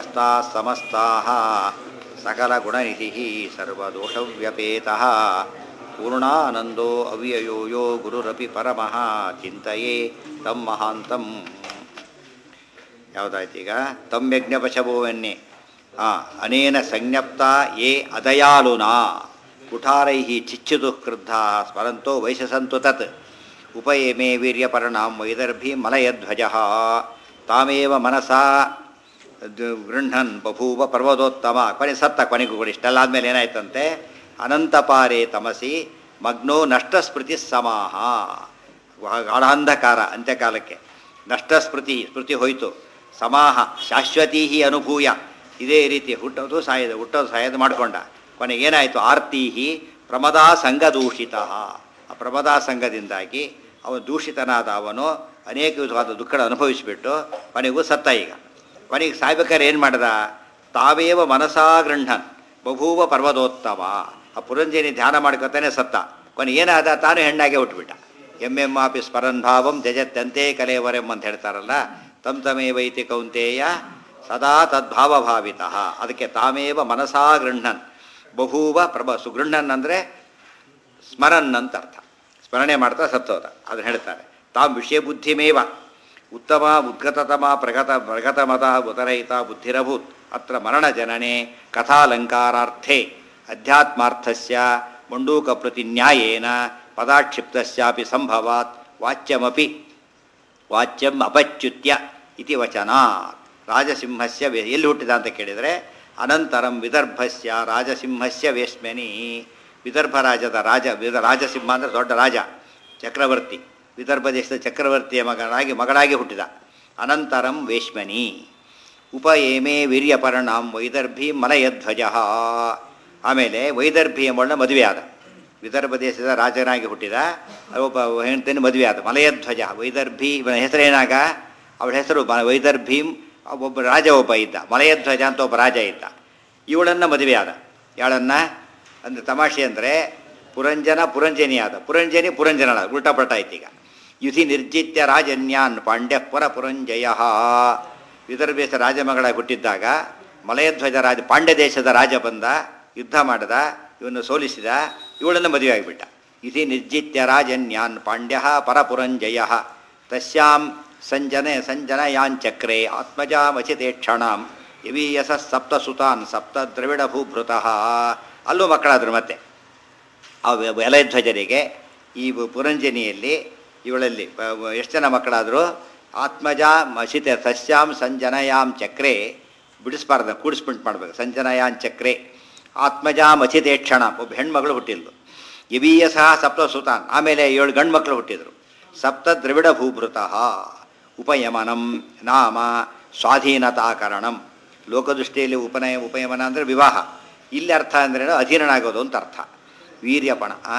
ಸಮಸ್ತಾ ಸಮಸ್ತಾಃ ಸಕಲಗುಣನಿಧಿಃ ಸರ್ವದೋಷವ್ಯಪೇತಃ ಪೂರ್ಣಾನಂದೋ ಅವ್ಯಯೋ ಯೋ ಗುರುರಪಿ ಪರಮಃ ಚಿಂತೆಯೇ ತಂ ಮಹಾಂತಂ ಯಾವುದಾಯ್ತು ಈಗ ತಂ ಯಜ್ಞಪಶಭುವನ್ನೇ ಹಾಂ ಅನೇನ ಸಂಜ್ಞಪ್ತ ಯೇ ಅದಯಾಲುನಾ ಕುಠಾರೈ ಚಿಚ್ಯುದು ಕ್ರುದ್ಧಾ ಸ್ಮರಂತೋ ವೈಶಸಂತು ತತ್ ಉಪಯೇಮೇ ವೀರ್ಯಪರ್ಣಾಂ ವೈದರ್ಭಿ ಮಲಯಧ್ವಜ ತಾಮೇವ ಮನಸಾ ದ್- ಗೃಹ್ಣನ್ ಬಭೂವ ಪರ್ವತೋತ್ತಮ ಕೊನೆ ಸತ್ತ ಕೊನೆಗೂ ಕೂಡ ಇಷ್ಟೆಲ್ಲ ಆದಮೇಲೆ ಏನಾಯ್ತಂತೆ ಅನಂತಪಾರೇ ತಮಸಿ ಮಗ್ನೋ ನಷ್ಟ ಸ್ಮೃತಿ ಸಮಾಹ ಗಾಢಾಂಧಕಾರ ಅಂತ್ಯಕಾಲಕ್ಕೆ ನಷ್ಟ ಸ್ಮೃತಿ ಸ್ಮೃತಿ ಹೋಯಿತು ಸಮಾಹ ಶಾಶ್ವತೀ ಅನುಭೂಯ ಇದೇ ರೀತಿ ಹುಟ್ಟೋದು ಸಾಯೋದು ಹುಟ್ಟೋದು ಸಾಯೋದು ಮಾಡಿಕೊಂಡ ಕೊನೆಗೆ ಏನಾಯಿತು ಆರ್ತೀಹಿ ಪ್ರಮದಾ ಸಂಘದೂಷಿತ ಆ ಪ್ರಮದಾ ಸಂಘದಿಂದಾಗಿ ಅವನು ದೂಷಿತನಾದ ಅವನು ಅನೇಕ ವಿಧವಾದ ದುಃಖ ಅನುಭವಿಸಿಬಿಟ್ಟು ಕೊನೆಗೂ ಸತ್ತ ಈಗ ಕೊನೆಗೆ ಸಾಯ್ಬೇಕಾದ್ರೆ ಏನು ಮಾಡ್ದ ತಾವೇವ ಮನಸಾ ಗೃಹ್ಣನ್ ಬಭೂವ ಪರ್ವತೋತ್ತಮ ಆ ಪುರಂಜನಿ ಧ್ಯಾನ ಮಾಡ್ಕೊತಾನೆ ಸತ್ತ ಕೊನೆ ಏನಾದ ತಾನು ಹೆಣ್ಣಾಗೆ ಹುಟ್ಟುಬಿಟ್ಟ ಎಮ್ಮೆಮ್ಮಾಪಿ ಸ್ಮರನ್ ಭಾವಂ ಜಜತ್ತಂತೆ ಕಲೆಯವರೆಂ ಅಂತ ಹೇಳ್ತಾರಲ್ಲ ತಮ್ ತಮೇವೈತಿ ಕೌಂತೇಯ ಸದಾ ತದ್ಭಾವಭಾವಿತ ಅದಕ್ಕೆ ತಾಮೇವ ಮನಸಾ ಗೃಹ್ಣನ್ ಬಹೂವ ಪ್ರಭ ಸುಗೃಹ್ಣನ್ ಅಂದರೆ ಸ್ಮರನ್ ಅಂತ ಅರ್ಥ ಸ್ಮರಣೆ ಮಾಡ್ತಾ ಸತ್ತೋದ ಅದನ್ನು ಹೇಳ್ತಾರೆ ತಾಂ ವಿಷಯ ಬುದ್ಧಿಮೇವ ಉತ್ತಮ ಉದ್ಗತತಮ ಪ್ರಗತ ಪ್ರಗತಮತ ಉತರಹಿತ ಬುದ್ಧಿರಭೂತ್ ಅತ್ರ ಮರಣಜನನೆ ಕಥಾಲಂಕಾರಾರ್ಥೆ ಅಧ್ಯಾತ್ಮಾರ್ಥಸ್ಯ ಮಂಡೂಕಪ್ರತಿ ನ್ಯಾಯೇನ ಪದಾಕ್ಷಿಪ್ತಸ್ಯಾಪಿ ಸಂಭವಾತ್ ವಾಚ್ಯಮಪಿ ವಾಚ್ಯಂ ಅಪಚ್ಯುತ್ಯ ಇತಿ ವಚನ ರಾಜಸಿಂಹಸ್ಯ ವೆ- ಎಲ್ಲಿ ಹುಟ್ಟಿದ ಅಂತ ಕೇಳಿದರೆ ಅನಂತರಂ ವಿದರ್ಭಸ್ಯ ರಾಜಸಿಂಹಸ್ಯ ವೇಶ್ಮನಿ ವಿದರ್ಭ ರಾಜದ ರಾಜ ವಿದ ರಾಜಸಿಂಹ ಅಂದರೆ ದೊಡ್ಡ ರಾಜ ಚಕ್ರವರ್ತಿ ವಿದರ್ಭ ದೇಶದ ಚಕ್ರವರ್ತಿಯ ಮಗನಾಗಿ ಮಗಳಾಗಿ ಹುಟ್ಟಿದ ಅನಂತರಂ ವೇಶ್ಮನಿ ಉಪಯೇಮೇ ವೀರ್ಯಪರ್ಣಾಂ ವೈದರ್ಭಿ ಮಲಯಧ್ವಜ ಆಮೇಲೆ ವೈದರ್ಭಿ ಎಂಬಳ ಮದುವೆ ಆದ ವಿದರ್ಭ ದೇಶದ ರಾಜನಾಗಿ ಹುಟ್ಟಿದ ಒಬ್ಬ ಹೆಂಡತಿನ ಮದುವೆ ಆದ ಮಲಯಧ್ವಜ ವೈದರ್ಭಿ ಇವನ ಹೆಸರೇನಾಗ ಅವಳ ಹೆಸರು ಮ- ವೈದರ್ಭೀಂ ಒಬ್ಬ ರಾಜ ಒಬ್ಬ ಇದ್ದ ಮಲಯಧ್ವಜ ಅಂತ ಒಬ್ಬ ರಾಜ ಇದ್ದ ಇವಳನ್ನು ಮದುವೆ ಆದ ಯಾಳನ್ನ ಅಂದರೆ ತಮಾಷೆ ಅಂದರೆ ಪುರಂಜನ ಪುರಂಜನಿ ಆದ ಪುರಂಜನಿ ಪುರಂಜನಳ ಉಲ್ಟಾ ಪಲ್ಟಾ ಆಯ್ತು ಈಗ ಯುಧಿ ನಿರ್ಜಿತ್ಯ ರಾಜನ್ಯಾನ್ ಪಾಂಡ್ಯ ಪರ ಪುರಂಜಯ ವಿದರ್ಭ ದೇಶದ ರಾಜಮಗಳಾಗಿ ಹುಟ್ಟಿದ್ದಾಗ ಮಲಯಧ್ವಜ ರಾಜ ಪಾಂಡ್ಯ ದೇಶದ ರಾಜ ಬಂದ ಯುದ್ಧ ಮಾಡಿದ ಇವನು ಸೋಲಿಸಿದ ಇವಳನ್ನು ಮದುವೆ ಆಗಿಬಿಟ್ಟ ಇತಿ ನಿರ್ಜಿತ್ಯ ರಾಜನ್ಯಾನ್ ಪಾಂಡ್ಯ ಪರಪುರಂಜಯ ತಸ್ಯಾಂ ಸಂಜನೆ ಸಂಜನಯಾಂಚಕ್ರೆ ಆತ್ಮಜಾಮಚಿತೆ ಕ್ಷಣಾಂ ಯವೀಯಸ ಸಪ್ತ ಸುತಾನ್ ಸಪ್ತ ದ್ರವಿಡ ಭೂಭೃತಃ ಅಲ್ಲೂ ಮಕ್ಕಳಾದರು ಮತ್ತೆ ಆ ವ- ಎಲಧ್ವಜರಿಗೆ ಈ ಪು- ಪುರಂಜನಿಯಲ್ಲಿ ಇವಳಲ್ಲಿ ಪ- ವ- ಎಷ್ಟು ಜನ ಮಕ್ಕಳಾದರು ಆತ್ಮಜ ಮಸಿತೆ ಸಸ್ಯಾಂ ಸಂಜನಯಾಂ ಚಕ್ರೆ ಬಿಡಿಸ್ಬಾರ್ದು ಕೂಡಿಸ್ಬಿಂಟ್ ಮಾಡಬೇಕು ಸಂಜನಯಾಂ ಚಕ್ರೆ ಆತ್ಮಜ ಮಚಿತೆ ಕ್ಷಣ ಒಬ್ಬ ಹೆಣ್ಮಗಳು ಹುಟ್ಟಿದ್ಲು ಯವೀಯ ಸಹ ಸಪ್ತ ಸುತಾನ್ ಆಮೇಲೆ ಏಳು ಗಂಡು ಮಕ್ಕಳು ಹುಟ್ಟಿದರು ಸಪ್ತ ದ್ರವಿಡ ಭೂಭೃತಃ ಉಪಯಮನಂ ನಾಮ ಸ್ವಾಧೀನತಾಕರಣಂ ಲೋಕದೃಷ್ಟಿಯಲ್ಲಿ ಉಪನಯ ಉಪಯಮನ ಅಂದರೆ ವಿವಾಹ ಇಲ್ಲಿ ಅರ್ಥ ಅಂದ್ರೇನು ಅಧೀನನಾಗೋದು ಅಂತ ಅರ್ಥ ವೀರ್ಯಪಣ ಆ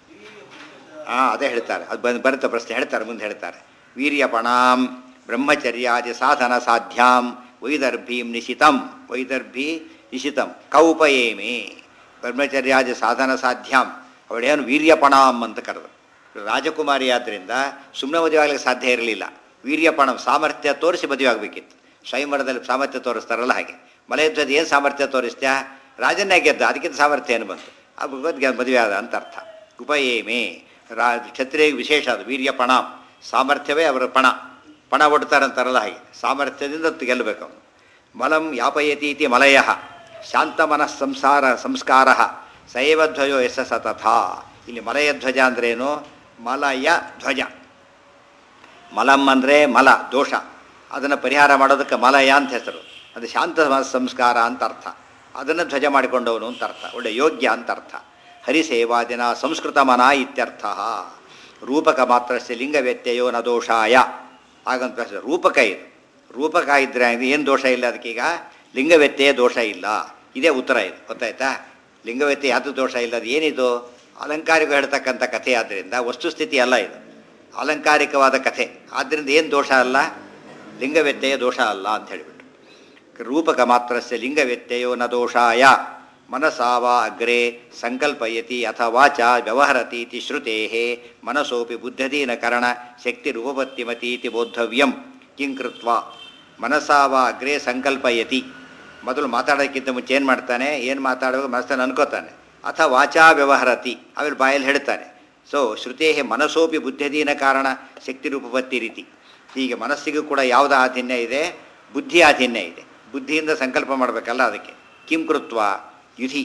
ಹಾಂ ಅದೇ ಹೇಳ್ತಾರೆ ಅದು ಬಂದು ಬರುತ್ತೆ ಪ್ರಶ್ನೆ ಹೇಳ್ತಾರೆ ಮುಂದೆ ಹೇಳ್ತಾರೆ ವೀರ್ಯಪಣಾಂ ಬ್ರಹ್ಮಚರ್ಯಾದಿ ಸಾಧನ ಸಾಧ್ಯಾಂ ವೈದರ್ಭೀಂ ನಿಶಿತಂ ವೈದರ್ಭಿ ನಿಶಿತಂ ಕೌಪಯೇಮಿ ಬ್ರಹ್ಮಚರ್ಯಾದಿ ಸಾಧನ ಸಾಧ್ಯಾಂ ಅವಳೇನು ವೀರ್ಯಪಣಾಂ ಅಂತ ಕರೆದು ರಾಜಕುಮಾರಿ ಆದ್ದರಿಂದ ಸುಮ್ಮನೆ ಮದುವೆ ಆಗ್ಲಿಕ್ಕೆ ಸಾಧ್ಯ ಇರಲಿಲ್ಲ ವೀರ್ಯಪಣಂ ಸಾಮರ್ಥ್ಯ ತೋರಿಸಿ ಮದುವೆ ಆಗಬೇಕಿತ್ತು ಸ್ವಯಂವರದಲ್ಲಿ ಸಾಮರ್ಥ್ಯ ತೋರಿಸ್ತಾರಲ್ಲ ಹಾಗೆ ಮಲಯಧ್ವಜ ಏನು ಸಾಮರ್ಥ್ಯ ತೋರಿಸ್ತ್ಯಾ ರಾಜನ್ನೇ ಗೆದ್ದ ಅದಕ್ಕಿಂತ ಸಾಮರ್ಥ್ಯ ಏನು ಬಂತು ಆ ಭಗವದ್ಗೆ ಮದುವೆ ಆದ ಅಂತ ಅರ್ಥ ಉಪಯೇಮೆ ರಾ ಕ್ಷತ್ರಿಯ ವಿಶೇಷ ಅದು ವೀರ್ಯ ಪಣ ಸಾಮರ್ಥ್ಯವೇ ಅವರ ಪಣ ಪಣ ಒಡ್ತಾರಂತಾರಲ್ಲ ಹಾಗೆ ಸಾಮರ್ಥ್ಯದಿಂದ ಗೆಲ್ಲಬೇಕು ಅವನು ಮಲಂ ಯಾಪಯತೀತಿ ಮಲಯ ಶಾಂತ ಮನಃ ಸಂಸಾರ ಸಂಸ್ಕಾರ ಸೈವ ಧ್ವಜೋ ಯಶ ಸತಥಾ ಇಲ್ಲಿ ಮಲಯ ಧ್ವಜ ಅಂದ್ರೇನು ಮಲಯ ಧ್ವಜ ಮಲಂ ಅಂದರೆ ಮಲ ದೋಷ ಅದನ್ನು ಪರಿಹಾರ ಮಾಡೋದಕ್ಕೆ ಮಲಯ ಅಂತ ಹೆಸರು ಅದು ಶಾಂತ ಮನಃ ಸಂಸ್ಕಾರ ಅಂತ ಅರ್ಥ ಅದನ್ನು ಧ್ವಜ ಮಾಡಿಕೊಂಡವನು ಅಂತ ಅರ್ಥ ಒಳ್ಳೆ ಯೋಗ್ಯ ಅಂತ ಅರ್ಥ ಹರಿಸೇವಾದಿನ ಸಂಸ್ಕೃತ ಮನ ಇತ್ಯರ್ಥ ರೂಪಕ ಮಾತ್ರಸ್ಯ ಲಿಂಗ ವ್ಯತ್ಯಯೋ ನ ದೋಷಾಯ ಹಾಗಂತ ಪ್ರಶ್ನೆ. ರೂಪಕ ಇದು ರೂಪಕ ಇದ್ದರೆ ಏನು ದೋಷ ಇಲ್ಲ ಅದಕ್ಕೀಗ ಲಿಂಗ ವ್ಯತ್ಯಯ ದೋಷ ಇಲ್ಲ ಇದೇ ಉತ್ತರ ಇದು ಗೊತ್ತಾಯ್ತಾ ಲಿಂಗ ವ್ಯತ್ಯಯ ಯಾವುದು ದೋಷ ಇಲ್ಲ ಅದು ಏನಿದು ಅಲಂಕಾರಿಕ ಹೇಳ್ತಕ್ಕಂಥ ಕಥೆ ಆದ್ದರಿಂದ ವಸ್ತುಸ್ಥಿತಿ ಅಲ್ಲ ಇದು ಅಲಂಕಾರಿಕವಾದ ಕಥೆ ಆದ್ದರಿಂದ ಏನು ದೋಷ ಅಲ್ಲ ಲಿಂಗ ವ್ಯತ್ಯಯ ದೋಷ ಅಲ್ಲ ಅಂತ ಹೇಳಿಬಿಟ್ಟು ರೂಪಕ ಮಾತ್ರಸ್ಯ ಲಿಂಗ ವ್ಯತ್ಯಯೋ ನ ದೋಷಾಯ ಮನಸಾ ವಾ ಅಗ್ರೆ ಸಂಕಲ್ಪಯತಿ ಅಥವಾ ವಾಚ ವ್ಯವಹರತಿ ಇತಿ ಶ್ರುತೇ ಮನಸೋಪಿ ಬುದ್ಧದೀನ ಕರಣ ಶಕ್ತಿರುಪಪತ್ತಿಮತಿ ಇತಿ ಬೋದ್ಧವ್ಯಂ ಕಿಂ ಕೃತ್ವ ಮನಸಾ ವಾ ಅಗ್ರೆ ಸಂಕಲ್ಪಯತಿ ಮೊದಲು ಮಾತಾಡೋಕ್ಕಿಂತ ಮುಂಚೆ ಏನು ಮಾಡ್ತಾನೆ ಏನು ಮಾತಾಡಬೇಕು ಮನಸ್ಸನ್ನು ಅನ್ಕೋತಾನೆ ಅಥವಾ ವಾಚಾ ವ್ಯವಹರತಿ ಆಮೇಲೆ ಬಾಯಲ್ಲಿ ಹೇಳ್ತಾನೆ ಸೊ ಶ್ರುತೇ ಮನಸ್ಸೋಪಿ ಬುದ್ಧದೀನ ಕಾರಣ ಶಕ್ತಿ ರೂಪಪತ್ತಿ ರೀತಿ ಹೀಗೆ ಮನಸ್ಸಿಗೂ ಕೂಡ ಯಾವುದು ಆಧೀನ್ಯ ಇದೆ ಬುದ್ಧಿ ಆಧೀನ್ಯ ಇದೆ ಬುದ್ಧಿಯಿಂದ ಸಂಕಲ್ಪ ಮಾಡಬೇಕಲ್ಲ ಅದಕ್ಕೆ ಕಿಂ ಕೃತ್ವ ಯುಧಿ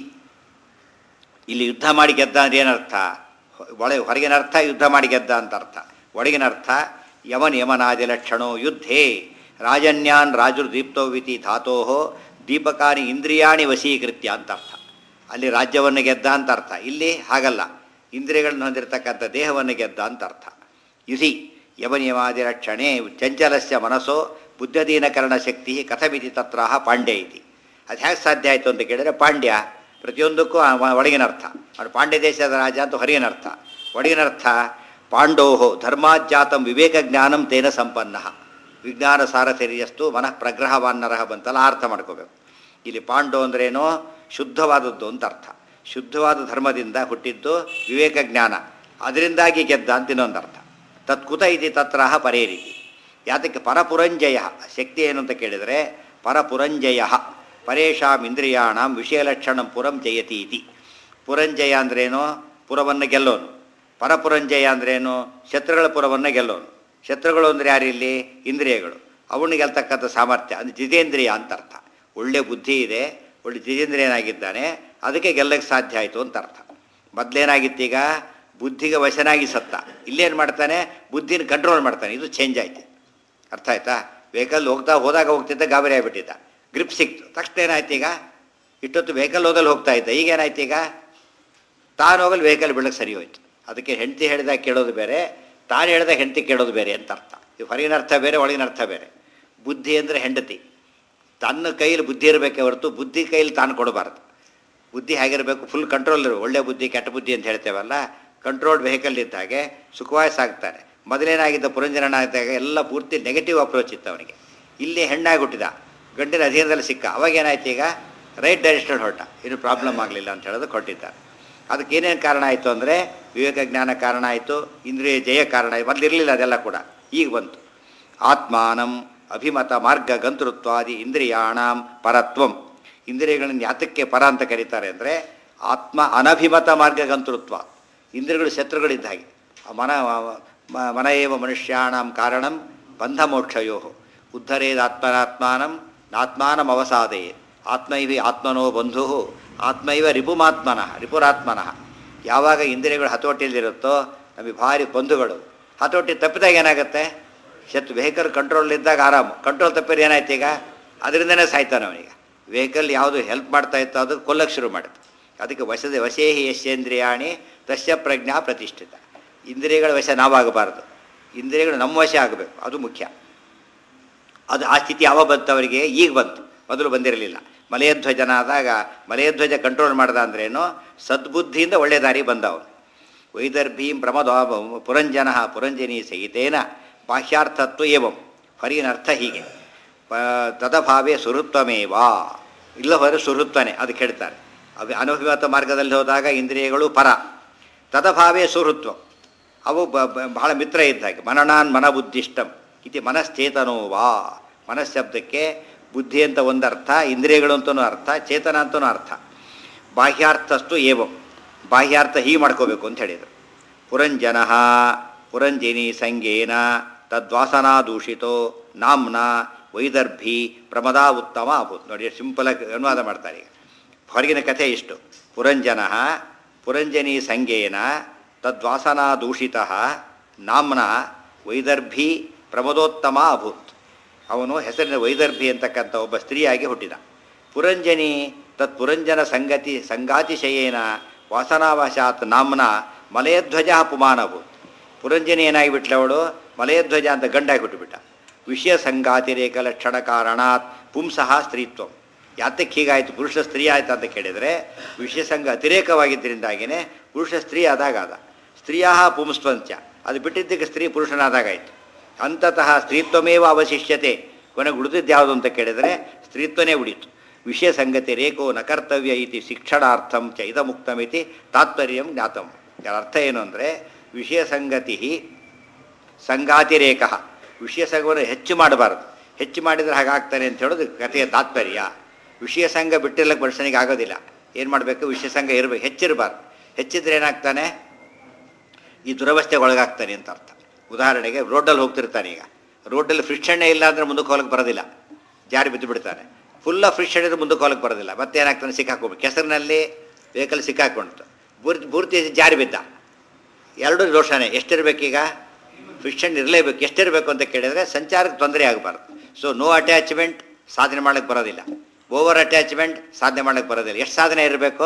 ಇಲ್ಲಿ ಯುದ್ಧ ಮಾಡಿ ಗೆದ್ದ ಅಂದ್ರೆ ಏನರ್ಥ ಒಳ ಹೊರಗಿನ ಅರ್ಥ ಯುದ್ಧ ಮಾಡಿ ಗೆದ್ದ ಅಂತ ಅರ್ಥ ಒಳಗಿನ ಅರ್ಥ ಯಮನ್ ಯಮನಾದಿ ಲಕ್ಷಣೋ ಯುದ್ಧೇ ರಾಜನ್ಯಾನ್ ರಾಜರು ದೀಪ್ತೋವಿತಿ ಧಾತೋ ದೀಪಕಾನಿ ಇಂದ್ರಿಯಾಣಿ ವಶೀಕೃತ್ಯ ಅಂತ ಅರ್ಥ ಅಲ್ಲಿ ರಾಜ್ಯವನ್ನು ಗೆದ್ದ ಅಂತ ಅರ್ಥ ಇಲ್ಲಿ ಹಾಗಲ್ಲ ಇಂದ್ರಿಯಗಳನ್ನು ಹೊಂದಿರತಕ್ಕಂಥ ದೇಹವನ್ನು ಗೆದ್ದ ಅಂತ ಅರ್ಥ ಯುಧಿ ಯಮನಿಯಮಾದಿ ರಕ್ಷಣೆ ಚಂಚಲಸ್ಯ ಮನಸ್ಸೋ ಬುದ್ಧದೀನಕರಣ ಶಕ್ತಿ ಕಥಮಿತಿ ತತ್ರ ಪಾಂಡ್ಯ ಇತಿ ಅದು ಹೇಗೆ ಸಾಧ್ಯ ಆಯಿತು ಅಂತ ಕೇಳಿದರೆ ಪಾಂಡ್ಯ ಪ್ರತಿಯೊಂದಕ್ಕೂ ಆ ವ- ಒಳಗಿನ ಅರ್ಥ ಅವನು ಪಾಂಡ್ಯ ದೇಶದ ರಾಜ ಅಂತ ಹೊರಗಿನ ಅರ್ಥ ಒಳಗಿನ ಅರ್ಥ ಪಾಂಡೋಹೋ ಧರ್ಮಾಜ್ಜಾತಂ ವಿವೇಕ ಜ್ಞಾನಂ ತೇನ ಸಂಪನ್ನ ವಿಜ್ಞಾನ ಸಾರಥರ್ಯಸ್ತು ಮನಃ ಪ್ರಗ್ರಹವಾನ್ನರಹ ಬಂತಲ್ಲ ಆ ಅರ್ಥ ಮಾಡ್ಕೋಬೇಕು ಇಲ್ಲಿ ಪಾಂಡು ಅಂದ್ರೇನೋ ಶುದ್ಧವಾದದ್ದು ಅಂತ ಅರ್ಥ ಶುದ್ಧವಾದ ಧರ್ಮದಿಂದ ಹುಟ್ಟಿದ್ದು ವಿವೇಕ ಜ್ಞಾನ ಅದರಿಂದಾಗಿ ಗೆದ್ದ ಅಂತ ಇನ್ನೊಂದು ಅರ್ಥ ತತ್ಕುತ ಇತಿ ತತ್ರಹ ಪರೇ ರೀತಿ ಯಾತಕ್ಕೆ ಪರಪುರಂಜಯ ಶಕ್ತಿ ಏನು ಅಂತ ಕೇಳಿದರೆ ಪರಪುರಂಜಯ ಪರೇಶಾಂ ಇಂದ್ರಿಯಾಣಂ ವಿಷಯಲಕ್ಷಣಂ ಪುರಂ ಜಯತಿ ಇತಿ ಪುರಂಜಯ ಅಂದ್ರೇನು ಪುರವನ್ನು ಗೆಲ್ಲೋನು ಪರಪುರಂಜಯ ಅಂದ್ರೇನು ಶತ್ರುಗಳ ಪುರವನ್ನು ಗೆಲ್ಲೋನು ಶತ್ರುಗಳು ಅಂದರೆ ಯಾರಿಲ್ಲಿ ಇಂದ್ರಿಯಗಳು ಅವನು ಗೆಲ್ತಕ್ಕಂಥ ಸಾಮರ್ಥ್ಯ ಅಂದರೆ ಜಿತೇಂದ್ರಿಯ ಅಂತ ಅರ್ಥ ಒಳ್ಳೆ ಬುದ್ಧಿ ಇದೆ ಒಳ್ಳೆ ಜಿತೇಂದ್ರಿಯನಾಗಿದ್ದಾನೆ ಅದಕ್ಕೆ ಗೆಲ್ಲಕ್ಕೆ ಸಾಧ್ಯ ಆಯಿತು ಅಂತ ಅರ್ಥ ಮೊದಲೇನಾಗಿತ್ತೀಗ ಬುದ್ಧಿಗೆ ವಶನಾಗಿ ಸತ್ತ ಇಲ್ಲೇನು ಮಾಡ್ತಾನೆ ಬುದ್ಧಿನ ಕಂಟ್ರೋಲ್ ಮಾಡ್ತಾನೆ ಇದು ಚೇಂಜ್ ಆಯ್ತು ಅರ್ಥ ಆಯ್ತಾ ವೆಹಿಕಲ್ ಹೋಗ್ತಾ ಹೋದಾಗ ಹೋಗ್ತಿದ್ದ ಗಾಬರಿ ಆಗಿಬಿಟ್ಟಿದ್ದ ಗ್ರಿಪ್ ಸಿಕ್ತು ತಕ್ಷಣ ಏನಾಯ್ತು ಈಗ ಇಷ್ಟೊತ್ತು ವೆಹಿಕಲ್ ಹೋದಲ್ಲಿ ಹೋಗ್ತಾ ಇದ್ದ ಈಗ ಏನಾಯ್ತು ಈಗ ತಾನು ಹೋಗಲು ವೆಹಿಕಲ್ ಬೀಳಕ್ಕೆ ಸರಿ ಹೋಯ್ತು ಅದಕ್ಕೆ ಹೆಂಡತಿ ಹೇಳಿದಾಗ ಕೇಳೋದು ಬೇರೆ ತಾನು ಹೇಳಿದಾಗ ಹೆಂಡತಿ ಕೇಳೋದು ಬೇರೆ ಅಂತ ಅರ್ಥ ಇದು ಹೊರಗಿನ ಅರ್ಥ ಬೇರೆ ಒಳಗಿನ ಅರ್ಥ ಬೇರೆ ಬುದ್ಧಿ ಅಂದರೆ ಹೆಂಡತಿ ತನ್ನ ಕೈಯಲ್ಲಿ ಬುದ್ಧಿ ಇರಬೇಕೆ ಹೊರತು ಬುದ್ಧಿ ಕೈಯಲ್ಲಿ ತಾನು ಕೊಡಬಾರ್ದು ಬುದ್ಧಿ ಹೇಗಿರಬೇಕು ಫುಲ್ ಕಂಟ್ರೋಲ್ ಇರು ಒಳ್ಳೆ ಬುದ್ಧಿ ಕೆಟ್ಟ ಬುದ್ಧಿ ಅಂತ ಹೇಳ್ತೇವಲ್ಲ ಕಂಟ್ರೋಲ್ಡ್ ವೆಹಿಕಲ್ ಇದ್ದ ಹಾಗೆ ಸುಖವಾಗಿ ಸಾಗ್ತಾನೆ ಮೊದಲೇನಾಗಿದ್ದ ಪುರಂಜನಾಗಿದ್ದಾಗ ಎಲ್ಲ ಪೂರ್ತಿ ನೆಗೆಟಿವ್ ಅಪ್ರೋಚ್ ಇತ್ತು ಅವನಿಗೆ ಇಲ್ಲಿ ಹೆಣ್ಣಾಗಿ ಹುಟ್ಟಿದ ಗಂಡಿನ ಅಧೀನದಲ್ಲಿ ಸಿಕ್ಕ ಅವಾಗ ಏನಾಯ್ತು ಈಗ ರೈಟ್ ಡೈರೆಕ್ಷನ್ ಹೊರಟ ಏನು ಪ್ರಾಬ್ಲಮ್ ಆಗಲಿಲ್ಲ ಅಂತ ಹೇಳೋದು ಕೊಟ್ಟಿದ್ದಾರೆ ಅದಕ್ಕೆ ಏನೇನು ಕಾರಣ ಆಯಿತು ಅಂದರೆ ವಿವೇಕ ಜ್ಞಾನ ಕಾರಣ ಆಯಿತು ಇಂದ್ರಿಯ ಜಯ ಕಾರಣ ಆಯ್ತು ಮೊದಲು ಇರಲಿಲ್ಲ ಅದೆಲ್ಲ ಕೂಡ ಈಗ ಬಂತು ಆತ್ಮಾನಂ ಅಭಿಮತ ಮಾರ್ಗ ಗಂತೃತ್ವಾದಿ ಇಂದ್ರಿಯಾಣಂ ಪರತ್ವಂ ಇಂದ್ರಿಯಗಳನ್ನು ಯಾತಕ್ಕೆ ಪರ ಅಂತ ಕರೀತಾರೆ ಅಂದರೆ ಆತ್ಮ ಅನಭಿಮತ ಮಾರ್ಗ ಗಂತೃತ್ವ ಇಂದ್ರಿಯಗಳು ಶತ್ರುಗಳಿದ್ದ ಹಾಗೆ ಆ ಮನ ಮ- ಮನ ಏವ ಮನುಷ್ಯಾಣಂ ಕಾರಣಂ ಬಂಧ ಮೋಕ್ಷಯೋ ಉದ್ಧರೇದಾತ್ಮನಾತ್ಮಾನಂ ನಾತ್ಮಾನಂ ಅವಸಾದಯೇ ಆತ್ಮೈವಿ ಆತ್ಮನೋ ಬಂಧು ಆತ್ಮೈವ ರಿಪುಮಾತ್ಮನಃ ರಿಪುರಾತ್ಮನಃ ಯಾವಾಗ ಇಂದ್ರಿಯಗಳು ಹತೋಟಿಯಲ್ಲಿರುತ್ತೋ ನಮಗೆ ಭಾರಿ ಬಂಧುಗಳು ಹತೋಟಿ ತಪ್ಪಿದಾಗ ಏನಾಗುತ್ತೆ ಶತ್ರು ವೆಹಿಕಲ್ ಕಂಟ್ರೋಲಿದ್ದಾಗ ಆರಾಮು ಕಂಟ್ರೋಲ್ ತಪ್ಪಿದ್ರೆ ಏನಾಯ್ತು ಈಗ ಅದರಿಂದನೇ ಸಾಯ್ತಾನೆ ಅವನಿಗೆ ವೆಹಿಕಲ್ ಯಾವುದು ಹೆಲ್ಪ್ ಮಾಡ್ತಾ ಇತ್ತು ಅದು ಕೊಲ್ಲಕ್ಕೆ ಶುರು ಮಾಡುತ್ತೆ ಅದಕ್ಕೆ ವಶದ ವಶೇಹಿ ಯಶೇಂದ್ರಿಯಾಣಿ ತಸ್ಯ ಪ್ರಜ್ಞಾ ಪ್ರತಿಷ್ಠಿತ ಇಂದ್ರಿಯಗಳ ವಶ ನಾವಾಗಬಾರ್ದು ಇಂದ್ರಿಯಗಳು ನಮ್ಮ ವಶ ಆಗಬೇಕು ಅದು ಮುಖ್ಯ ಅದು ಆ ಸ್ಥಿತಿ ಯಾವಾಗ ಬಂತು ಅವರಿಗೆ ಈಗ ಬಂತು ಮೊದಲು ಬಂದಿರಲಿಲ್ಲ ಮಲಯಧ್ವಜನಾದಾಗ ಮಲಯಧ್ವಜ ಕಂಟ್ರೋಲ್ ಮಾಡ್ದ ಅಂದ್ರೇನು ಸದ್ಬುದ್ಧಿಯಿಂದ ಒಳ್ಳೆ ದಾರಿ ಬಂದವನು ವೈದರ್ಭೀಂ ಪ್ರಮದ ಪುರಂಜನ ಪುರಂಜನಿ ಸಹಿತೇನ ಬಾಹ್ಯಾರ್ಥತ್ವ ಏವಂ ಹೊರಗಿನ ಅರ್ಥ ಹೀಗೆ ಪ- ತದಭಾವೇ ಸುಹೃತ್ವಮೇವಾ ಇಲ್ಲ ಹೋದರೆ ಸುಹೃತ್ವನೇ ಅದು ಕೇಳ್ತಾರೆ ಅಭಿ ಅನಭಿಮತ ಮಾರ್ಗದಲ್ಲಿ ಹೋದಾಗ ಇಂದ್ರಿಯಗಳು ಪರ ತದಭಾವೇ ಸುಹೃತ್ವ ಅವು ಬ- ಬ- ಬಹಳ ಮಿತ್ರ ಇದ್ದಾಗೆ ಮನನಾನ್ ಮನಬುದ್ಧಿಷ್ಟಂ ಇತಿ ಮನಶ್ಚೇತನೋ ವಾ ಮನಶ್ಶಬ್ದಕ್ಕೆ ಬುದ್ಧಿ ಅಂತ ಒಂದು ಅರ್ಥ ಇಂದ್ರಿಯಗಳು ಅಂತನೂ ಅರ್ಥ ಚೇತನ ಅಂತನೂ ಅರ್ಥ ಬಾಹ್ಯಾರ್ಥಸ್ತು ಏವಂ ಬಾಹ್ಯಾರ್ಥ ಹೀಗೆ ಮಾಡ್ಕೋಬೇಕು ಅಂತ ಹೇಳಿದರು ಪುರಂಜನ ಪುರಂಜಿನಿ ಸಂಗೇನ ತದ್ವಾಸನಾ ದೂಷಿತೋ ನಾಮ್ನ ವೈದರ್ಭಿ ಪ್ರಮದಾ ಉತ್ತಮ ಅಭೂತ್ ನೋಡಿ ಸಿಂಪಲಾಗಿ ಅನುವಾದ ಮಾಡ್ತಾರೆ ಈಗ ಹೊರಗಿನ ಕಥೆ ಇಷ್ಟು ಪುರಂಜನ ಪುರಂಜನಿ ಸಂಗೇನ ತದ್ವಾಸನಾ ದೂಷಿತ ನಾಮ್ನ ವೈದರ್ಭಿ ಪ್ರಮದೋತ್ತಮ ಅಭೂತ್ ಅವನು ಹೆಸರಿನ ವೈದರ್ಭಿ ಅಂತಕ್ಕಂಥ ಒಬ್ಬ ಸ್ತ್ರೀಯಾಗಿ ಹುಟ್ಟಿದ ಪುರಂಜನಿ ತತ್ ಪುರಂಜನ ಸಂಗತಿ ಸಂಗಾತಿಶಯೇನ ವಾಸನಾವಶಾತ್ ನಾಮ್ನ ಮಲಯಧ್ವಜ ಪುಮಾನಭೂತ್ ಪುರಂಜನಿ ಏನಾಗಿಬಿಟ್ಲ ಅವಳು ಮಲಯಧ್ವಜ ಅಂತ ಗಂಡಾಗಿ ಹುಟ್ಟುಬಿಟ್ಟ ವಿಷಯ ಸಂಗಾತಿರೇಕ ಲಕ್ಷಣ ಕಾರಣಾತ್ ಪುಂಸಃ ಸ್ತ್ರೀತ್ವ ಯಾತಕ್ಕೆ ಹೀಗಾಯಿತು ಪುರುಷ ಸ್ತ್ರೀ ಆಯ್ತು ಅಂತ ಕೇಳಿದರೆ ವಿಷಯ ಸಂಘ ಅತಿರೇಕವಾಗಿದ್ದರಿಂದಾಗಿಯೇ ಪುರುಷ ಸ್ತ್ರೀ ಆದಾಗ ಆದ ಸ್ತ್ರೀಯ ಪುಂಸ್ತ್ವಂಚ ಅದು ಬಿಟ್ಟಿದ್ದಕ್ಕೆ ಸ್ತ್ರೀ ಪುರುಷನಾದಾಗಾಯಿತು ಅಂತತಃ ಸ್ತ್ರೀತ್ವಮೇವ ಅವಶಿಷ್ಯತೆ ಕೊನೆಗೆ ಉಳಿದಿದ್ದು ಯಾವುದು ಅಂತ ಕೇಳಿದರೆ ಸ್ತ್ರೀತ್ವನೇ ಉಳಿತು ವಿಷಯ ಸಂಗತಿ ರೇಖೋ ನ ಕರ್ತವ್ಯ ಇತಿ ಶಿಕ್ಷಣಾರ್ಥಂ ಚ ಇದಮುಕ್ತಮಿತಿ ತಾತ್ಪರ್ಯಂ ಜ್ಞಾತಂ ಇದರ ಅರ್ಥ ಏನು ಅಂದರೆ ವಿಷಯ ಸಂಗತಿ ಸಂಗಾತಿರೇಕ ವಿಷಯ ಸಂಘವನ್ನು ಹೆಚ್ಚು ಮಾಡಬಾರದು ಹೆಚ್ಚು ಮಾಡಿದರೆ ಹಾಗಾಗ್ತಾನೆ ಅಂತ ಹೇಳೋದು ಕಥೆಯ ತಾತ್ಪರ್ಯ ವಿಷಯ ಸಂಘ ಬಿಟ್ಟಿರ್ಲಕ್ಕೆ ಮನುಷ್ಯನಿಗೆ ಆಗೋದಿಲ್ಲ ಏನು ಮಾಡಬೇಕು ವಿಷಯ ಸಂಘ ಇರಬೇಕು ಹೆಚ್ಚಿರಬಾರ್ದು ಹೆಚ್ಚಿದ್ರೆ ಏನಾಗ್ತಾನೆ ಈ ದುರವಸ್ಥೆಗೆ ಒಳಗಾಗ್ತಾನೆ ಅಂತ ಅರ್ಥ ಉದಾಹರಣೆಗೆ ರೋಡಲ್ಲಿ ಹೋಗ್ತಿರ್ತಾನೆ ಈಗ ರೋಡಲ್ಲಿ ಫ್ರಿಕ್ಷನ್ನೇ ಇಲ್ಲ ಅಂದರೆ ಮುಂದಕ್ಕೆ ಹೋಗಕ್ಕೆ ಬರೋದಿಲ್ಲ ಜಾರಿ ಬಿದ್ದು ಬಿಡ್ತಾನೆ ಫುಲ್ ಆಫ್ ಫ್ರಿಕ್ಷನ್ ಇದ್ರೆ ಮುಂದಕ್ಕೆ ಹೋಗಕ್ಕೆ ಬರೋದಿಲ್ಲ ಮತ್ತೆ ಏನಾಗ್ತಾನೆ ಸಿಕ್ಕಾಕೊಂಡು ಕೆಸರಿನಲ್ಲಿ ವೆಹಿಕಲ್ ಸಿಕ್ಕಾಕೊಂಡ್ತು ಬೂರ್ತಿ ಬೂರ್ತಿ ಜಾರಿ ಬಿದ್ದ ಎರಡೂ ದೋಷನೇ ಎಷ್ಟಿರ್ಬೇಕೀಗ ಫ್ರಿಕ್ಷನ್ ಇರಲೇಬೇಕು ಎಷ್ಟಿರಬೇಕು ಅಂತ ಕೇಳಿದರೆ ಸಂಚಾರಕ್ಕೆ ತೊಂದರೆ ಆಗಬಾರ್ದು ಸೊ ನೋ ಅಟ್ಯಾಚ್ಮೆಂಟ್ ಸಾಧನೆ ಮಾಡಕ್ಕೆ ಬರೋದಿಲ್ಲ ಓವರ್ ಅಟ್ಯಾಚ್ಮೆಂಟ್ ಸಾಧನೆ ಮಾಡಕ್ಕೆ ಬರೋದಿಲ್ಲ ಎಷ್ಟು ಸಾಧನೆ ಇರಬೇಕು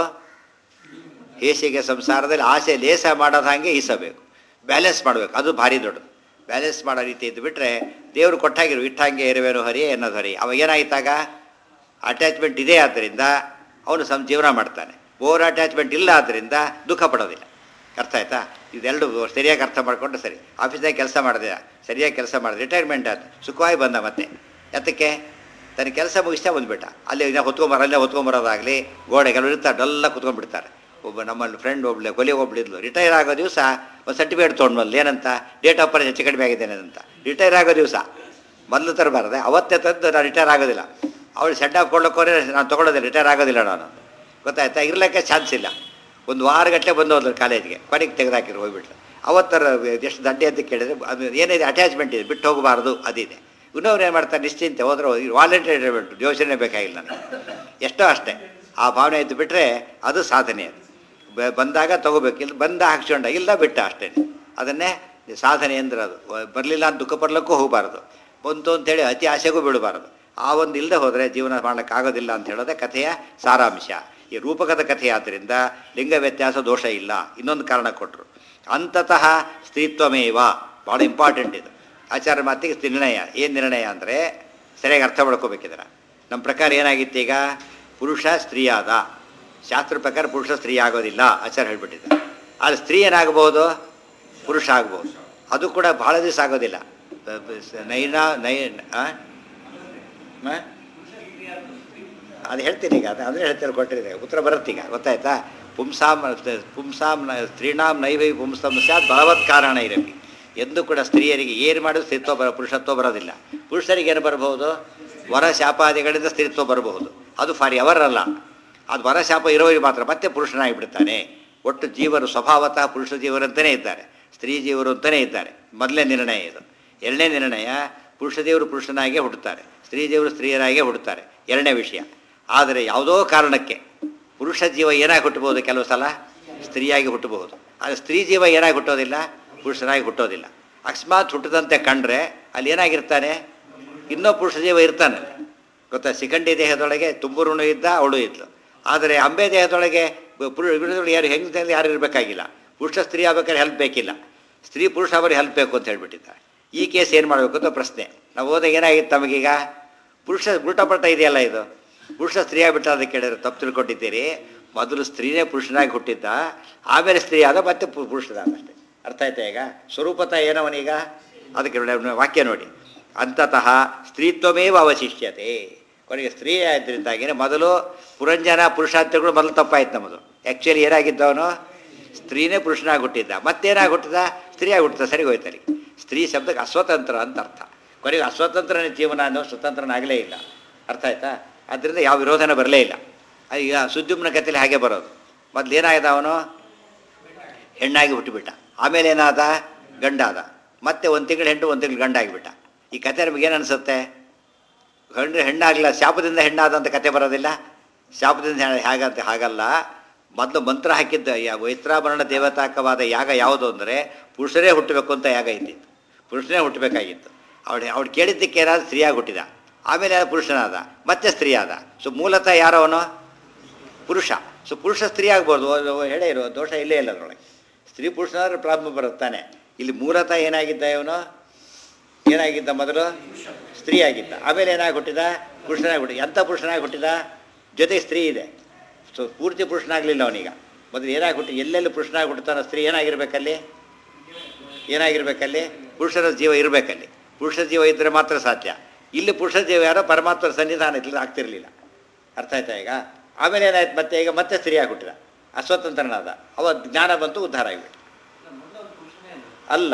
ಹೇಸಿಗೆ ಸಂಸಾರದಲ್ಲಿ ಆಸೆ ಲೇಸ ಮಾಡೋದು ಹಾಗೆ ಈಸಬೇಕು ಬ್ಯಾಲೆನ್ಸ್ ಮಾಡಬೇಕು ಅದು ಭಾರಿ ದೊಡ್ಡದು ಬ್ಯಾಲೆನ್ಸ್ ಮಾಡೋ ರೀತಿ ಇದ್ದು ಬಿಟ್ಟರೆ ದೇವರು ಕೊಟ್ಟಾಗಿರು ಇಟ್ಟಂಗೆ ಇರುವೇನು ಹರಿ ಅನ್ನೋದು ಹರಿ ಅವಾಗ ಏನಾಯ್ತಾಗ ಅಟ್ಯಾಚ್ಮೆಂಟ್ ಇದೆ ಆದ್ದರಿಂದ ಅವನು ಸಂ ಜೀವನ ಮಾಡ್ತಾನೆ ಓವರ್ ಅಟ್ಯಾಚ್ಮೆಂಟ್ ಇಲ್ಲ ಆದ್ದರಿಂದ ದುಃಖ ಪಡೋದಿಲ್ಲ ಅರ್ಥ ಆಯ್ತಾ ಇದೆರಡು ಸರಿಯಾಗಿ ಅರ್ಥ ಮಾಡಿಕೊಂಡು ಸರಿ ಆಫೀಸ್ನಾಗ ಕೆಲಸ ಮಾಡಿದೆ ಸರಿಯಾಗಿ ಕೆಲಸ ಮಾಡಿದೆ ರಿಟೈರ್ಮೆಂಟ್ ಆಯ್ತು ಸುಖವಾಗಿ ಬಂದ ಮತ್ತೆ ಎತ್ತಕ್ಕೆ ತನ್ನ ಕೆಲಸ ಮುಗಿಸ್ತಾ ಬಂದುಬಿಟ್ಟ ಅಲ್ಲಿ ಇನ್ನ ಹೊತ್ಕೊಂಬರ ಅಲ್ಲೇ ಹೊತ್ಕೊಂಬರೋದಾಗಲಿ ಗೋಡೆಗೆಲ್ಲ ಇರ್ತಾರೆ ಡಲ್ಲ ಕುತ್ಕೊಂಡ್ಬಿಡ್ತಾರೆ ಒಬ್ಬ ನಮ್ಮಲ್ಲಿ ಫ್ರೆಂಡ್ ಒಬ್ಳೆ ಕೊಲಿ ಒಬ್ಳಿದ್ಲು ರಿಟೈರ್ ಆಗೋ ದಿವಸ ಒಂದು ಸರ್ಟಿಫಿಕೇಟ್ ತೊಗೊಂಡ್ವಲ್ಲ ಏನಂತ ಡೇಟ್ ಆಫ್ ಬರ್ತ್ ಹೆಚ್ಚು ಕಡಿಮೆ ಆಗಿದ್ದೇನೆ ಅಂತ ರಿಟೈರ್ ಆಗೋ ದಿವಸ ಮೊದಲು ತರಬಾರ್ದೆ ಅವತ್ತೇ ತಂದು ನಾನು ರಿಟೈರ್ ಆಗೋದಿಲ್ಲ ಅವಳು ಸೆಡ್ ಆಫ್ ಕೊಡ್ಲಿಕ್ಕೆ ನಾನು ತೊಗೊಳೋದಿಲ್ಲ ರಿಟೈರ್ ಆಗೋದಿಲ್ಲ ನಾನು ಗೊತ್ತಾಯ್ತಾ ಇರ್ಲಿಕ್ಕೆ ಚಾನ್ಸ್ ಇಲ್ಲ ಒಂದು ವಾರಗಟ್ಟಲೆ ಬಂದು ಹೋದ್ರು ಕಾಲೇಜ್ಗೆ ಕೊನೆಗೆ ತೆಗೆದಾಕಿರು ಹೋಗ್ಬಿಟ್ಲು ಅವತ್ತರ ಎಷ್ಟು ದಂಡೆ ಅಂತ ಕೇಳಿದ್ರೆ ಅದು ಏನಿದೆ ಅಟ್ಯಾಚ್ಮೆಂಟ್ ಇದೆ ಬಿಟ್ಟು ಹೋಗಬಾರ್ದು ಅದಿದೆ ಇನ್ನೊಬ್ರು ಏನು ಮಾಡ್ತಾರೆ ನಿಶ್ಚಿಂತೆ ಹೋದ್ರೆ ವಾಲಂಟಿಯರ್ ಇರಬೇಕು ಯೋಚನೆ ಬೇಕಾಗಿಲ್ಲ ನನಗೆ ಎಷ್ಟೋ ಅಷ್ಟೇ ಆ ಭಾವನೆ ಇದ್ದು ಬಿಟ್ಟರೆ ಅದು ಸಾಧನೆ ಅದು ಬ- ಬಂದಾಗ ತಗೋಬೇಕು ಇಲ್ಲ ಬಂದ ಹಾಕ್ಸ್ಕೊಂಡ ಇಲ್ಲ ಬಿಟ್ಟ ಅಷ್ಟೇ ಅದನ್ನೇ ಸಾಧನೆ ಅಂದ್ರೆ ಅದು ಬರಲಿಲ್ಲ ಅಂತ ದುಃಖ ಪಡ್ಲಿಕ್ಕೂ ಹೋಗಬಾರ್ದು ಬಂತು ಅಂತೇಳಿ ಅತಿ ಆಸೆಗೂ ಬೀಳಬಾರ್ದು ಆ ಒಂದು ಇಲ್ಲದೆ ಹೋದರೆ ಜೀವನ ಮಾಡೋಕ್ಕಾಗೋದಿಲ್ಲ ಅಂತ ಹೇಳೋದೇ ಕಥೆಯ ಸಾರಾಂಶ ಈ ರೂಪಕದ ಕಥೆ ಆದ್ದರಿಂದ ಲಿಂಗ ವ್ಯತ್ಯಾಸ ದೋಷ ಇಲ್ಲ ಇನ್ನೊಂದು ಕಾರಣ ಕೊಟ್ಟರು ಅಂತತಃ ಸ್ತ್ರೀತ್ವಮೇವ ಭಾಳ ಇಂಪಾರ್ಟೆಂಟ್ ಇದು ಆಚಾರ ಮಾತಿಗೆ ನಿರ್ಣಯ ಏನು ನಿರ್ಣಯ ಅಂದರೆ ಸರಿಯಾಗಿ ಅರ್ಥ ಮಾಡ್ಕೋಬೇಕಿದ್ರೆ ನಮ್ಮ ಪ್ರಕಾರ ಏನಾಗಿತ್ತು ಈಗ ಪುರುಷ ಸ್ತ್ರೀಯಾದ ಶಾಸ್ತ್ರ ಪ್ರಕಾರ ಪುರುಷ ಸ್ತ್ರೀ ಆಗೋದಿಲ್ಲ ಆಚಾರ ಹೇಳ್ಬಿಟ್ಟಿದ್ದಾರೆ ಆದರೆ ಸ್ತ್ರೀ ಏನಾಗಬಹುದು ಪುರುಷ ಆಗ್ಬೋದು ಅದು ಕೂಡ ಭಾಳ ದಿವಸ ಆಗೋದಿಲ್ಲ ಬ- ಬ- ಸ- ನೈನ ನೈ ಆ? ಆ? ಅದು ಹೇಳ್ತೀನಿ ಈಗ ಅದು ಅಂದರೆ ಹೇಳ್ತಾರೆ ಕೊಟ್ಟಿದೆ ಉತ್ತರ ಬರುತ್ತೀಗ ಗೊತ್ತಾಯ್ತಾ ಪುಂಸಾಂ ಪುಂಸಾಂ ನ- ಸ್ತ್ರೀಣಾಂ ನೈವೈ ಪುಂಸಂ ಸ್ಯಾತ್ ಬಲವತ್ ಕಾರಣ ಇರಲಿ ಎಂದು ಕೂಡ ಸ್ತ್ರೀಯರಿಗೆ ಏನು ಮಾಡಿದ್ರು ಸ್ತ್ರೀತ್ವ ಬರ ಪುರುಷತ್ವ ಬರೋದಿಲ್ಲ ಪುರುಷರಿಗೆ ಏನು ಬರಬಹುದು ವರ ಶಾಪಾದಿಗಳಿಂದ ಸ್ತ್ರೀತ್ವ ಬರಬಹುದು ಅದು ಫಾರ್ ಎವರ್ ಅಲ್ಲ ಅದು ವರ ಶಾಪ ಇರೋರಿಗೆ ಮಾತ್ರ ಮತ್ತೆ ಪುರುಷನಾಗಿ ಬಿಡ್ತಾನೆ ಒಟ್ಟು ಜೀವರು ಸ್ವಭಾವತಃ ಪುರುಷ ಜೀವರಂತಲೇ ಇದ್ದಾರೆ ಸ್ತ್ರೀ ಜೀವರು ಅಂತಲೇ ಇದ್ದಾರೆ ಮೊದಲನೇ ನಿರ್ಣಯ ಇದು ಎರಡನೇ ನಿರ್ಣಯ ಪುರುಷ ದೇವರು ಪುರುಷನಾಗೇ ಹುಟ್ಟುತ್ತಾರೆ ಸ್ತ್ರೀ ದೇವರು ಸ್ತ್ರೀಯರಾಗೇ ಹುಟ್ಟುತ್ತಾರೆ ಎರಡನೇ ವಿಷಯ ಆದರೆ ಯಾವುದೋ ಕಾರಣಕ್ಕೆ ಪುರುಷ ಜೀವ ಏನಾಗಿ ಹುಟ್ಟಬಹುದು ಕೆಲವು ಸಲ ಸ್ತ್ರೀಯಾಗಿ ಹುಟ್ಟಬಹುದು ಆದರೆ ಸ್ತ್ರೀ ಜೀವ ಏನಾಗಿ ಹುಟ್ಟೋದಿಲ್ಲ ಪುರುಷನಾಗಿ ಹುಟ್ಟೋದಿಲ್ಲ ಅಕಸ್ಮಾತ್ ಹುಟ್ಟದಂತೆ ಕಂಡ್ರೆ ಅಲ್ಲಿ ಏನಾಗಿರ್ತಾನೆ ಇನ್ನೂ ಪುರುಷ ಜೀವ ಇರ್ತಾನೆ ಗೊತ್ತಾ ಶಿಖಂಡಿ ದೇಹದೊಳಗೆ ತುಂಬುರುಣು ಇದ್ದ ಅವಳು ಇದ್ಲು ಆದರೆ ಅಂಬೆ ದೇಹದೊಳಗೆ ಬ- ಪುರು ಇವ್ರದೊಳಗೆ ಯಾರು ಹೆಂಗೆ ಯಾರು ಇರಬೇಕಾಗಿಲ್ಲ ಪುರುಷ ಸ್ತ್ರೀ ಆಗ್ಬೇಕಾದ್ರೆ ಹೆಲ್ಪ್ ಬೇಕಿಲ್ಲ ಸ್ತ್ರೀ ಪುರುಷ ಅವರಿಗೆ ಹೆಲ್ಪ್ ಬೇಕು ಅಂತ ಹೇಳ್ಬಿಟ್ಟಿದ್ದಾರೆ ಈ ಕೇಸ್ ಏನು ಮಾಡಬೇಕು ಅಂತ ಪ್ರಶ್ನೆ ನಾವು ಹೋದಾಗ ಏನಾಗಿತ್ತು ನಮಗೀಗ ಪುರುಷ ಉಲ್ಟಾಪಲ್ಟ ಇದೆಯಲ್ಲ ಇದು ಪುರುಷ ಸ್ತ್ರೀ ಆಗ್ಬಿಟ್ಟ ಅದಕ್ಕೆ ಕೇಳಿದ್ರೆ ತಪ್ಪು ತಿಳ್ಕೊಂಡಿದ್ದೀರಿ ಮೊದಲು ಸ್ತ್ರೀನೇ ಪುರುಷನಾಗಿ ಹುಟ್ಟಿದ್ದ ಆಮೇಲೆ ಸ್ತ್ರೀ ಆದ ಮತ್ತೆ ಪು- ಪುರುಷನಾದ ಅಷ್ಟೇ ಅರ್ಥ ಆಯ್ತಾ ಈಗ ಸ್ವರೂಪತಃ ಏನವನೀಗ ಅದಕ್ಕೆ ನೋಡಿ, ವಾಕ್ಯ ನೋಡಿ ಅಂತತಃ ಸ್ತ್ರೀತ್ವಮೇವ ಅವಶಿಷ್ಯತೆ ಕೊನೆಗೆ ಸ್ತ್ರೀ ಆದ್ದರಿಂದಾಗಿನೇ ಮೊದಲು ಪುರಂಜನ ಪುರುಷಾರ್ಥಗಳು ಮೊದಲು ತಪ್ಪಾಯ್ತು ನಮ್ಮದು ಆ್ಯಕ್ಚುಲಿ ಏನಾಗಿದ್ದವನು ಸ್ತ್ರೀನೇ ಪುರುಷನಾಗಿ ಹುಟ್ಟಿದ್ದ ಮತ್ತೇನಾಗಿ ಹುಟ್ಟಿದ ಸ್ತ್ರೀಯಾಗಿ ಹುಟ್ಟಿದ ಸರಿ ಹೋಯ್ತಲ್ಲಿ ಸ್ತ್ರೀ ಶಬ್ದಕ್ಕೆ ಅಸ್ವತಂತ್ರ ಅಂತ ಅರ್ಥ ಕೊನೆಗೆ ಅಸ್ವತಂತ್ರನೇ ಜೀವನ ಅನ್ನೋ ಸ್ವತಂತ್ರನಾಗಲೇ ಇಲ್ಲ ಅರ್ಥ ಆಯ್ತಾ ಆದ್ದರಿಂದ ಯಾವ ವಿರೋಧನ ಬರಲೇ ಇಲ್ಲ ಅದು ಈಗ ಸುದ್ಯುಮ್ನ ಕಥೆಯಲ್ಲಿ ಹಾಗೆ ಬರೋದು ಮೊದಲು ಏನಾಗಿದೆ ಅವನು ಹೆಣ್ಣಾಗಿ ಹುಟ್ಟುಬಿಟ್ಟ ಆಮೇಲೆ ಏನಾದ ಗಂಡಾದ ಮತ್ತೆ ಒಂದು ತಿಂಗಳು ಹೆಣ್ಣು ಒಂದು ತಿಂಗಳು ಗಂಡ ಆಗಿಬಿಟ್ಟ ಈ ಕತೆ ನಮಗೆ ಏನು ಅನಿಸುತ್ತೆ ಗಂಡು ಹೆಣ್ಣಾಗಲಿಲ್ಲ ಶಾಪದಿಂದ ಹೆಣ್ಣಾದ ಅಂತ ಕತೆ ಬರೋದಿಲ್ಲ ಶಾಪದಿಂದ ಹೆ- ಹೇಗಂತ ಹಾಗಲ್ಲ ಮೊದಲು ಮಂತ್ರ ಹಾಕಿದ್ದ ಯಾ- ವೈತ್ರಾಭರಣ ದೇವತಾಕವಾದ ಯಾಗ ಯಾವುದು ಅಂದರೆ ಪುರುಷರೇ ಹುಟ್ಟಬೇಕು ಅಂತ ಯಾಗ ಇದ್ದಿತ್ತು ಪುರುಷನೇ ಹುಟ್ಟಬೇಕಾಗಿತ್ತು ಅವಳು ಅವಳು ಕೇಳಿದ್ದಕ್ಕೆ ಏನಾದ್ರು ಸ್ತ್ರೀಯಾಗಿ ಹುಟ್ಟಿದ ಆಮೇಲೆ ಯಾರು ಪುರುಷನಾದ ಮತ್ತೆ ಸ್ತ್ರೀ ಆದ ಸೊ ಮೂಲತಃ ಯಾರವನು ಪುರುಷ ಸೊ ಪುರುಷ ಸ್ತ್ರೀ ಆಗ್ಬೋದು ಅದು ಹೇಳೇ ಇರೋ ದೋಷ ಇಲ್ಲೇ ಇಲ್ಲ ಅದರೊಳಗೆ ಸ್ತ್ರೀ ಪುರುಷನಾದ್ರೆ ಪ್ರಾಬ್ಲಮ್ ಬರುತ್ತಾನೆ ಇಲ್ಲಿ ಮೂಲತಃ ಏನಾಗಿದ್ದ ಇವನು ಏನಾಗಿದ್ದ ಮೊದಲು ಸ್ತ್ರೀ ಆಗಿದ್ದ ಆಮೇಲೆ ಏನಾಗಿ ಹುಟ್ಟಿದ ಪುರುಷನಾಗಿ ಹುಟ್ಟಿದ ಎಂಥ ಪುರುಷನಾಗಿ ಹುಟ್ಟಿದ ಜೊತೆಗೆ ಸ್ತ್ರೀ ಇದೆ ಸೊ ಪೂರ್ತಿ ಪುರುಷನಾಗಲಿಲ್ಲ ಅವನೀಗ ಮೊದಲು ಏನಾಗಿ ಹುಟ್ಟಿ ಎಲ್ಲೆಲ್ಲಿ ಪುರುಷನಾಗಿ ಹುಟ್ಟುತ್ತಾನೋ ಸ್ತ್ರೀ ಏನಾಗಿರ್ಬೇಕಲ್ಲಿ ಏನಾಗಿರ್ಬೇಕಲ್ಲಿ ಪುರುಷನ ಜೀವ ಇರಬೇಕಲ್ಲಿ ಪುರುಷ ಜೀವ ಇದ್ದರೆ ಮಾತ್ರ ಸಾಧ್ಯ ಇಲ್ಲಿ ಪುರುಷ ಜೀವ ಯಾರೋ ಪರಮಾತ್ಮನ ಸನ್ನಿಧಾನ ಇರಲಿಲ್ಲ ಆಗ್ತಿರಲಿಲ್ಲ ಅರ್ಥ ಆಯ್ತಾ ಈಗ ಆಮೇಲೆ ಏನಾಯ್ತು ಮತ್ತೆ ಈಗ ಮತ್ತೆ ಸ್ತ್ರೀಯಾಗಿ ಹುಟ್ಟಿದ ಅಸ್ವತಂತ್ರನಾದ ಅವ ಜ್ಞಾನ ಬಂತು ಉದ್ಧಾರ ಆಗಿಬಿಟ್ಟು ಅಲ್ಲ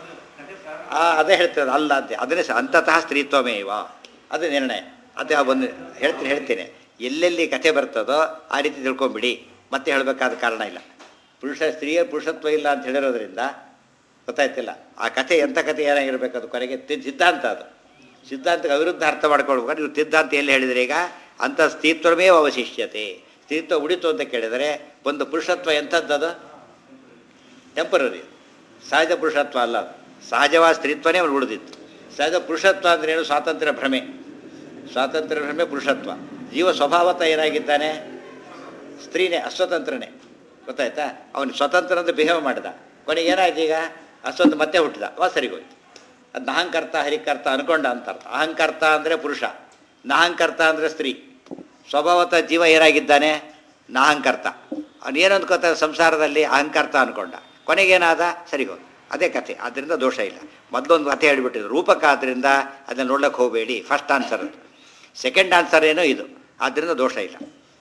ಆ, ಅದೇ ಹೇಳ್ತಾರೆ ಅಲ್ಲ ಅಂತ ಅದನ್ನೇ ಸ- ಅಂತತಃ ಸ್ತ್ರೀತ್ವಮೇವ ಅದು ನಿರ್ಣಯ ಅದೇ ಆ ಒಂದು ಹೇಳ್ತೀನಿ ಹೇಳ್ತೀನಿ ಎಲ್ಲೆಲ್ಲಿ ಕಥೆ ಬರ್ತದೋ ಆ ರೀತಿ ತಿಳ್ಕೊಂಬಿಡಿ ಮತ್ತೆ ಹೇಳಬೇಕಾದ ಕಾರಣ ಇಲ್ಲ ಪುರುಷ ಸ್ತ್ರೀಯ ಪುರುಷತ್ವ ಇಲ್ಲ ಅಂತ ಹೇಳಿರೋದ್ರಿಂದ ಗೊತ್ತಾಯ್ತಿಲ್ಲ ಆ ಕಥೆ ಎಂಥ ಕಥೆ ಏನಾಗಿರ್ಬೇಕು ಅದು ಕೊನೆಗೆ ತಿ- ಸಿದ್ಧಾಂತ ಅದು ಸಿದ್ಧಾಂತಕ್ಕೆ ಅವಿರುದ್ಧ ಅರ್ಥ ಮಾಡ್ಕೊಳ್ಬೇಕಾದ್ರೆ ನೀವು ಸಿದ್ಧಾಂತ ಎಲ್ಲಿ ಹೇಳಿದ್ರೆ ಈಗ ಅಂಥ ಸ್ಥಿತ್ವಮೇ ಅವಶಿಷ್ಯತೆ ಸ್ಥಿತ್ವ ಉಳಿತು ಅಂತ ಕೇಳಿದರೆ ಒಂದು ಪುರುಷತ್ವ ಎಂಥದ್ದದು ಟೆಂಪರರಿ ಸಹಜ ಪುರುಷತ್ವ ಅಲ್ಲ ಅದು ಸಹಜವಾದ ಸ್ತ್ರೀತ್ವನೇ ಅವ್ರು ಉಳಿದಿತ್ತು ಸಹಜ ಪುರುಷತ್ವ ಅಂದ್ರೆ ಏನು ಸ್ವಾತಂತ್ರ್ಯ ಭ್ರಮೆ ಸ್ವಾತಂತ್ರ್ಯ ಭ್ರಮೆ ಪುರುಷತ್ವ ಜೀವ ಸ್ವಭಾವತ ಏನಾಗಿದ್ದಾನೆ ಸ್ತ್ರೀನೇ ಅಸ್ವತಂತ್ರನೇ ಗೊತ್ತಾಯ್ತಾ ಅವನು ಸ್ವತಂತ್ರ ಅಂತ ಬಿಹೇವ್ ಮಾಡಿದ ಕೊನೆಗೆ ಏನಾಯ್ತು ಈಗ ಅಸ್ವತಂತ್ರ ಮತ್ತೆ ಹುಟ್ಟಿದ ಅವ ಸರಿಗೋಯ್ತು ಅದು ನಹಂಕರ್ತ ಹರಿಕರ್ತ ಅನ್ಕೊಂಡ ಅಂತಾರ ಅಹಂಕರ್ತ ಅಂದರೆ ಪುರುಷ ನಹಂಕರ್ತ ಅಂದರೆ ಸ್ತ್ರೀ ಸ್ವಭಾವತ ಜೀವ ಏನಾಗಿದ್ದಾನೆ ನಹಂಕರ್ತ ಅವನು ಏನು ಅಂದ್ಕೋತಾನೆ ಸಂಸಾರದಲ್ಲಿ ಅಹಂಕರ್ತ ಅನ್ಕೊಂಡ ಕೊನೆಗೇನಾದ ಸರಿಗೋದು ಅದೇ ಕಥೆ ಆದ್ದರಿಂದ ದೋಷ ಇಲ್ಲ ಮೊದಲೊಂದು ಕಥೆ ಹೇಳಿಬಿಟ್ಟಿದ್ರು ರೂಪಕ ಆದ್ದರಿಂದ ಅದನ್ನು ನೋಡ್ಲಿಕ್ಕೆ ಹೋಗಬೇಡಿ ಫಸ್ಟ್ ಆನ್ಸರ್ ಅದು ಸೆಕೆಂಡ್ ಆನ್ಸರ್ ಏನೋ ಇದು ಆದ್ದರಿಂದ ದೋಷ ಇಲ್ಲ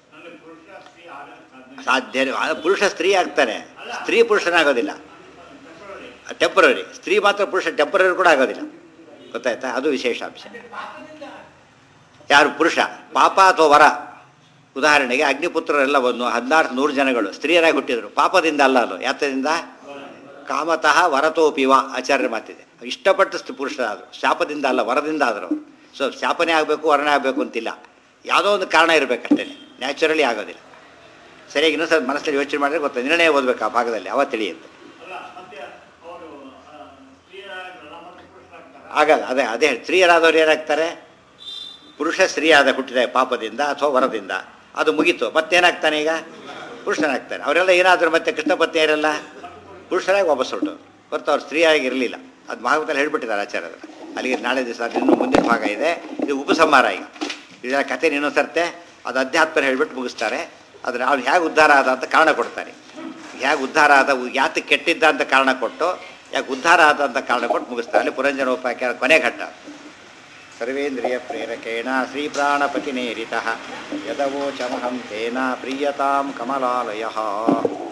ಸಾಧ್ಯ ಪುರುಷ ಸ್ತ್ರೀ ಆಗ್ತಾನೆ ಸ್ತ್ರೀ ಪುರುಷನಾಗೋದಿಲ್ಲ ಟೆಂಪರರಿ ಸ್ತ್ರೀ ಮಾತ್ರ ಪುರುಷ ಟೆಂಪರರಿ ಕೂಡ ಆಗೋದಿಲ್ಲ ಗೊತ್ತಾಯ್ತಾ ಅದು ವಿಶೇಷ ಅಂಶ ಯಾರು ಪುರುಷ ಪಾಪ ಅಥವಾ ವರ ಉದಾಹರಣೆಗೆ ಅಗ್ನಿಪುತ್ರರೆಲ್ಲ ಒಂದು ಹದಿನಾರು ನೂರು ಜನಗಳು ಸ್ತ್ರೀಯರಾಗಿ ಹುಟ್ಟಿದರು ಪಾಪದಿಂದ ಅಲ್ಲ ಅಲ್ಲೋ ಯಾತದಿಂದ ಕಾಮತಃ ವರತೋಪಿವ ಆಚಾರ್ಯ ಮಾತಿದೆ ಇಷ್ಟಪಟ್ಟು ಸ್ತ್- ಪುರುಷರಾದರು ಶಾಪದಿಂದ ಅಲ್ಲ ವರದಿಂದ ಆದರು ಅವರು ಸೊ ಶಾಪನೇ ಆಗಬೇಕು ವರನೇ ಆಗಬೇಕು ಅಂತಿಲ್ಲ ಯಾವುದೋ ಒಂದು ಕಾರಣ ಇರಬೇಕಷ್ಟೇ ನ್ಯಾಚುರಲಿ ಆಗೋದಿಲ್ಲ ಸರಿಯಾಗಿ ಇನ್ನೊಂದು ಮನಸ್ಸಲ್ಲಿ ಯೋಚನೆ ಮಾಡಿದ್ರೆ ಗೊತ್ತಾ ನಿರ್ಣಯ ಓದಬೇಕು ಆ ಭಾಗದಲ್ಲಿ ಅವ ತಿಳಿಯುತ್ತೆ ಆಗಲ್ಲ ಅದೇ ಅದೇ ಹೇಳಿ ಸ್ತ್ರೀಯರಾದವ್ರು ಏನಾಗ್ತಾರೆ ಪುರುಷ ಸ್ತ್ರೀಯಾದ ಹುಟ್ಟಿದ ಪಾಪದಿಂದ ಅಥವಾ ವರದಿಂದ ಅದು ಮುಗೀತು ಮತ್ತೇನಾಗ್ತಾನೆ ಈಗ ಪುರುಷನಾಗ್ತಾನೆ ಅವರೆಲ್ಲ ಏನಾದರೂ ಮತ್ತೆ ಕೃಷ್ಣ ಪತ್ನಿಯರೆಲ್ಲ ಪುರುಷರಾಗಿ ವಾಪಸ್ ಹೊರಟು ಹೊರತು ಅವ್ರು ಸ್ತ್ರೀಯಾಗಿರಲಿಲ್ಲ ಅದು ಭಾಗವತಲ್ಲಿ ಹೇಳ್ಬಿಟ್ಟಿದ್ದಾರೆ ಆಚಾರ್ಯರು ಅಲ್ಲಿಗೆ ನಾಳೆ ದಿವಸ ಅದು ಇನ್ನೂ ಮುಂದಿನ ಭಾಗ ಇದೆ ಇದು ಉಪಸಂಹಾರ ಈಗ ಇದರ ಕಥೆ ಇನ್ನೊಂದ್ಸರ್ತೆ ಅದು ಅಧ್ಯಾತ್ಮ ಹೇಳ್ಬಿಟ್ಟು ಮುಗಿಸ್ತಾರೆ ಆದರೆ ಅವ್ನು ಹೇಗೆ ಉದ್ಧಾರ ಆದ ಅಂತ ಕಾರಣ ಕೊಡ್ತಾರೆ ಹೇಗೆ ಉದ್ಧಾರ ಆದ ಯಾತಕ್ಕೆ ಕೆಟ್ಟಿದ್ದ ಅಂತ ಕಾರಣ ಕೊಟ್ಟು ಯಾಕೆ ಉದ್ಧಾರ ಆದ ಅಂತ ಕಾರಣ ಕೊಟ್ಟು ಮುಗಿಸ್ತಾರೆ ಅಲ್ಲಿ ಪುರಂಜನೋಪಾಖ್ಯಾನ ಕೊನೆ ಘಟ್ಟ ಸರ್ವೇಂದ್ರಿಯ ಪ್ರೇರಕೇಣ ಶ್ರೀಪ್ರಾಣಪತಿನೇರಿತಃ ಯದವೋಚಮಹಂ ತೇನ ಪ್ರೀಯತಾಂ ಕಮಲಾಲಯ